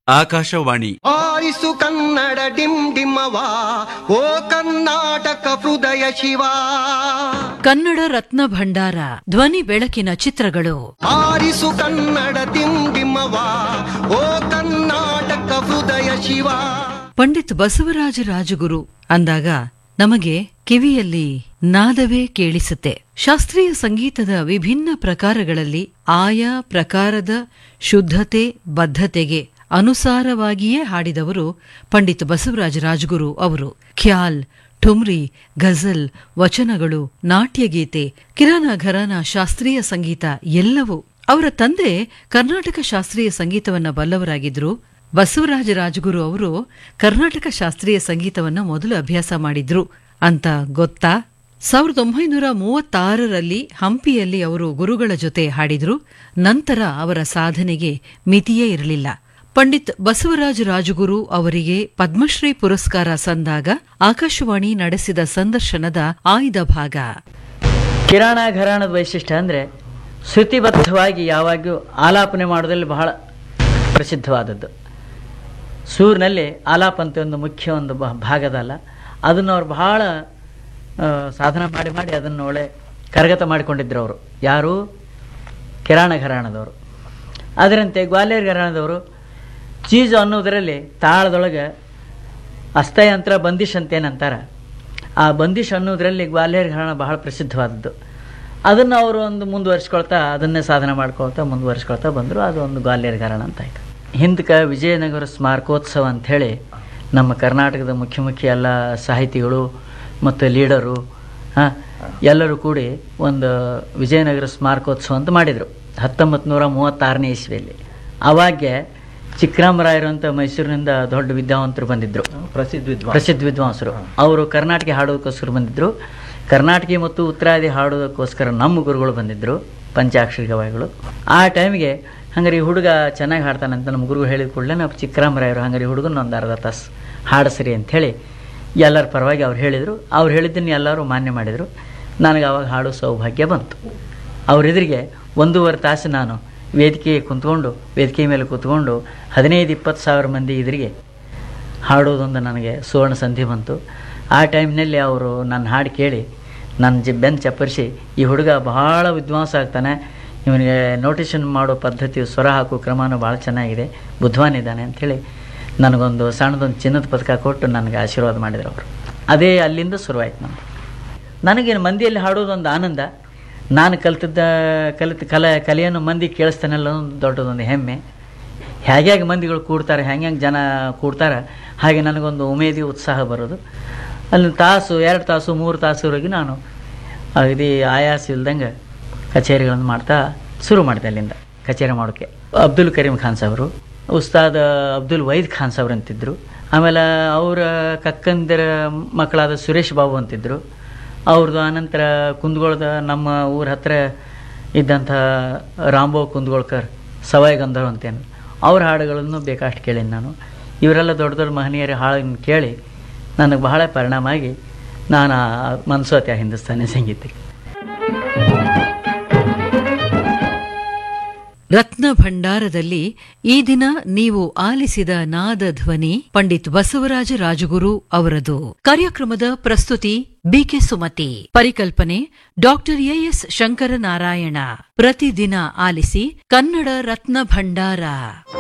ಆಕಾಶವಾಣಿ ಆರಿಸು ಕನ್ನಡ ಡಿಮ್ ಡಿಮ್ಮವ ಓ ಕರ್ನಾಟಕ ಹೃದಯ ಶಿವ ಕನ್ನಡ ರತ್ನ ಭಂಡಾರ ಧ್ವನಿ ಬೆಳಕಿನ ಚಿತ್ರಗಳು ಆರಿಸು ಕನ್ನಡ ಡಿಮ್ ಡಿಮ್ಮವ ಓ ಕರ್ನಾಟಕ ಹೃದಯ ಶಿವ ಪಂಡಿತ್ ಬಸವರಾಜ ರಾಜಗುರು ಅಂದಾಗ ನಮಗೆ ಕಿವಿಯಲ್ಲಿ ನಾದವೇ ಕೇಳಿಸುತ್ತೆ ಶಾಸ್ತ್ರೀಯ ಸಂಗೀತದ ವಿಭಿನ್ನ ಪ್ರಕಾರಗಳಲ್ಲಿ ಆಯಾ ಪ್ರಕಾರದ ಶುದ್ಧತೆ ಬದ್ಧತೆಗೆ ಅನುಸಾರವಾಗಿಯೇ ಹಾಡಿದವರು ಪಂಡಿತ್ ಬಸವರಾಜ ರಾಜಗುರು ಅವರು ಖ್ಯಾಲ್ ಠುಮ್ರಿ ಗಜಲ್ ವಚನಗಳು ನಾಟ್ಯಗೀತೆ ಕಿರಾನ ಘರಾನ ಶಾಸ್ತ್ರೀಯ ಸಂಗೀತ ಎಲ್ಲವೂ ಅವರ ತಂದೆ ಕರ್ನಾಟಕ ಶಾಸ್ತ್ರೀಯ ಸಂಗೀತವನ್ನ ಬಲ್ಲವರಾಗಿದ್ರು ಬಸವರಾಜ ರಾಜಗುರು ಅವರು ಕರ್ನಾಟಕ ಶಾಸ್ತ್ರೀಯ ಸಂಗೀತವನ್ನ ಮೊದಲು ಅಭ್ಯಾಸ ಮಾಡಿದ್ರು ಅಂತ ಗೊತ್ತಾ ಸಾವಿರದ ಒಂಬೈನೂರ ಮೂವತ್ತಾರರಲ್ಲಿ ಹಂಪಿಯಲ್ಲಿ ಅವರು ಗುರುಗಳ ಜೊತೆ ಹಾಡಿದ್ರು ನಂತರ ಅವರ ಸಾಧನೆಗೆ ಮಿತಿಯೇ ಇರಲಿಲ್ಲ ಪಂಡಿತ್ ಬಸವರಾಜ ರಾಜಗುರು ಅವರಿಗೆ ಪದ್ಮಶ್ರೀ ಪುರಸ್ಕಾರ ಸಂದಾಗ ಆಕಾಶವಾಣಿ ನಡೆಸಿದ ಸಂದರ್ಶನದ ಆಯ್ದ ಭಾಗ ಕಿರಾಣ ಘರಾಣದ ವೈಶಿಷ್ಟ್ಯ ಅಂದರೆ ಶ್ರುತಿಬದ್ಧವಾಗಿ ಯಾವಾಗ್ಲೂ ಆಲಾಪನೆ ಮಾಡೋದ್ರಲ್ಲಿ ಬಹಳ ಪ್ರಸಿದ್ಧವಾದದ್ದು ಸೂರಿನಲ್ಲಿ ಆಲಾಪ ಅಂತ ಒಂದು ಮುಖ್ಯ ಒಂದು ಬ ಭಾಗದಲ್ಲ ಅದನ್ನು ಅವ್ರು ಬಹಳ ಆ, ಸಾಧನ ಮಾಡಿ ಮಾಡಿ ಅದನ್ನು ಒಳ್ಳೆ ಕರಗತ ಮಾಡಿಕೊಂಡಿದ್ರು ಅವರು ಯಾರು ಕಿರಾಣ ಘರಾಣದವರು ಅದರಂತೆ ಗ್ವಾಲಿಯರ್ ಘರಾಣದವರು ಚೀಜು ಅನ್ನೋದರಲ್ಲಿ ತಾಳದೊಳಗೆ ಅಸ್ಥಯಂತ್ರ ಬಂದಿಶ್ ಅಂತೇನಂತಾರೆ ಆ ಬಂದಿಶ್ ಅನ್ನೋದರಲ್ಲಿ ಗ್ವಾಲಿಯರ್ ಘರಾಣ ಬಹಳ ಪ್ರಸಿದ್ಧವಾದದ್ದು ಅದನ್ನು ಅವರು ಒಂದು ಮುಂದುವರಿಸ್ಕೊಳ್ತಾ ಅದನ್ನೇ ಸಾಧನೆ ಮಾಡ್ಕೊಳ್ತಾ ಮುಂದುವರಿಸ್ಕೊಳ್ತಾ ಬಂದರು ಅದು ಒಂದು ಗ್ವಾಲಿಯರ್ ಘರಾಣ ಅಂತ ಆಯಿತು ಹಿಂದಕ್ಕೆ ವಿಜಯನಗರ ಸ್ಮಾರಕೋತ್ಸವ ಅಂಥೇಳಿ ನಮ್ಮ ಕರ್ನಾಟಕದ ಮುಖ್ಯ ಮುಖ್ಯ ಎಲ್ಲ ಸಾಹಿತಿಗಳು ಮತ್ತು ಲೀಡರು ಹಾಂ ಎಲ್ಲರೂ ಕೂಡಿ ಒಂದು ವಿಜಯನಗರ ಸ್ಮಾರಕೋತ್ಸವ ಅಂತ ಮಾಡಿದರು ಹತ್ತೊಂಬತ್ತು ನೂರ ಮೂವತ್ತಾರನೇ ಇಸ್ವಿಯಲ್ಲಿ ಅವಾಗೆ ಚಿಕ್ಕರಾಮರಾಯರು ಅಂತ ಮೈಸೂರಿನಿಂದ ದೊಡ್ಡ ವಿದ್ಯಾವಂತರು ಬಂದಿದ್ದರು ಪ್ರಸಿದ್ಧ ವಿದ್ವಾಂಸ ಪ್ರಸಿದ್ಧ ವಿದ್ವಾಂಸರು ಅವರು ಕರ್ನಾಟಕ ಹಾಡೋದಕ್ಕೋಸ್ಕರ ಬಂದಿದ್ದರು ಕರ್ನಾಟಕ ಮತ್ತು ಉತ್ತರಾದಿ ಹಾಡೋದಕ್ಕೋಸ್ಕರ ನಮ್ಮ ಗುರುಗಳು ಬಂದಿದ್ದರು ಪಂಚಾಕ್ಷರಿ ಗವಾಯಿಗಳು ಆ ಟೈಮಿಗೆ ಹಂಗಾರೆ ಈ ಹುಡುಗ ಚೆನ್ನಾಗಿ ಹಾಡ್ತಾನಂತ ನಮ್ಮ ಗುರುಗಳು ಹೇಳಿದ ಕೂಡಲೇ ನಾವು ಚಿಕ್ಕರಾಮರಾಯರು ಹಂಗಾರೆ ಈ ಹುಡುಗನ ಒಂದು ಅರ್ಧ ತಾಸು ಹಾಡಿಸ್ರಿ ಅಂಥೇಳಿ ಎಲ್ಲರ ಪರವಾಗಿ ಅವ್ರು ಹೇಳಿದರು ಅವ್ರು ಹೇಳಿದ್ದನ್ನು ಎಲ್ಲರೂ ಮಾನ್ಯ ಮಾಡಿದರು ನನಗೆ ಆವಾಗ ಹಾಡೋ ಸೌಭಾಗ್ಯ ಬಂತು ಅವ್ರ ಎದುರಿಗೆ ಒಂದೂವರೆ ತಾಸು ನಾನು ವೇದಿಕೆ ಕುಂತ್ಕೊಂಡು ವೇದಿಕೆ ಮೇಲೆ ಕೂತ್ಕೊಂಡು ಹದಿನೈದು ಇಪ್ಪತ್ತು ಸಾವಿರ ಮಂದಿ ಎದುರಿಗೆ ಹಾಡೋದೊಂದು ನನಗೆ ಸುವರ್ಣ ಸಂಧಿ ಬಂತು ಆ ಟೈಮ್ನಲ್ಲಿ ಅವರು ನನ್ನ ಹಾಡು ಕೇಳಿ ನನ್ನ ಜಿ ಬೆನ್ನು ಚಪ್ಪರಿಸಿ ಈ ಹುಡುಗ ಬಹಳ ವಿದ್ವಾಂಸ ಆಗ್ತಾನೆ ಇವನಿಗೆ ನೋಟಿಷನ್ ಮಾಡೋ ಪದ್ಧತಿ ಸ್ವರ ಹಾಕೋ ಕ್ರಮನೂ ಭಾಳ ಚೆನ್ನಾಗಿದೆ ಬುದ್ಧವಾನಿದ್ದಾನೆ ಅಂಥೇಳಿ ನನಗೊಂದು ಸಣ್ಣದೊಂದು ಚಿನ್ನದ ಪದಕ ಕೊಟ್ಟು ನನಗೆ ಆಶೀರ್ವಾದ ಮಾಡಿದ್ರು ಅವರು ಅದೇ ಅಲ್ಲಿಂದ ಶುರುವಾಯ್ತು ನಮ್ಮದು ನನಗೇನು ಮಂದಿಯಲ್ಲಿ ಹಾಡೋದೊಂದು ಆನಂದ ನಾನು ಕಲ್ತಿದ್ದ ಕಲಿತ ಕಲೆ ಕಲೆಯನ್ನು ಮಂದಿ ಕೇಳಿಸ್ತಾನಲ್ಲ ಒಂದು ದೊಡ್ಡದೊಂದು ಹೆಮ್ಮೆ ಹೇಗೆ ಹೇಗೆ ಮಂದಿಗಳು ಕೂಡ್ತಾರೆ ಹೆಂಗೆ ಹೆಂಗೆ ಜನ ಕೂಡ್ತಾರೆ ಹಾಗೆ ನನಗೊಂದು ಉಮೇದಿ ಉತ್ಸಾಹ ಬರೋದು ಅಲ್ಲಿ ತಾಸು ಎರಡು ತಾಸು ಮೂರು ತಾಸುವರೆಗೆ ನಾನು ಅಗದಿ ಆಯಾಸ ಇಲ್ದಂಗೆ ಕಚೇರಿಗಳನ್ನು ಮಾಡ್ತಾ ಶುರು ಮಾಡಿದೆ ಅಲ್ಲಿಂದ ಕಚೇರಿ ಮಾಡೋಕ್ಕೆ ಅಬ್ದುಲ್ ಕರೀಂ ಖಾನ್ ಸಾಹೇಬರು ಉಸ್ತಾದ್ ಅಬ್ದುಲ್ ವೈದ್ ಖಾನ್ ಸಾಹೇಬ್ರು ಅಂತಿದ್ರು ಆಮೇಲೆ ಅವರ ಕಕ್ಕಂದಿರ ಮಕ್ಕಳಾದ ಸುರೇಶ್ ಬಾಬು ಅಂತಿದ್ರು ಅವ್ರದ್ದು ಆನಂತರ ಕುಂದಗೋಳದ ನಮ್ಮ ಊರ ಹತ್ರ ಇದ್ದಂಥ ರಾಂಬೋ ಕುಂದಗೋಳ್ಕರ್ ಸವಾಯ್ ಗಂಧರ್ವ ಅಂತೇನು ಅವ್ರ ಹಾಡುಗಳನ್ನು ಬೇಕಷ್ಟು ಕೇಳೀನಿ ನಾನು ಇವರೆಲ್ಲ ದೊಡ್ಡ ದೊಡ್ಡ ಮಹನೀಯರ ಹಾಡನ್ನು ಕೇಳಿ ನನಗೆ ಬಹಳ ಪರಿಣಾಮ ಆಗಿ ನಾನು ಮನ್ಸೋತೆ ಆ ಹಿಂದೂಸ್ತಾನಿ ಸಂಗೀತಕ್ಕೆ ರತ್ನ ಭಂಡಾರದಲ್ಲಿ ಈ ದಿನ ನೀವು ಆಲಿಸಿದ ನಾದ ಧ್ವನಿ ಪಂಡಿತ್ ಬಸವರಾಜ ರಾಜಗುರು ಅವರದು ಕಾರ್ಯಕ್ರಮದ ಪ್ರಸ್ತುತಿ ಬಿಕೆ ಸುಮತಿ ಪರಿಕಲ್ಪನೆ ಡಾಕ್ಟರ್ ಎಎಸ್ ಶಂಕರನಾರಾಯಣ ಪ್ರತಿದಿನ ಆಲಿಸಿ ಕನ್ನಡ ರತ್ನ ಭಂಡಾರ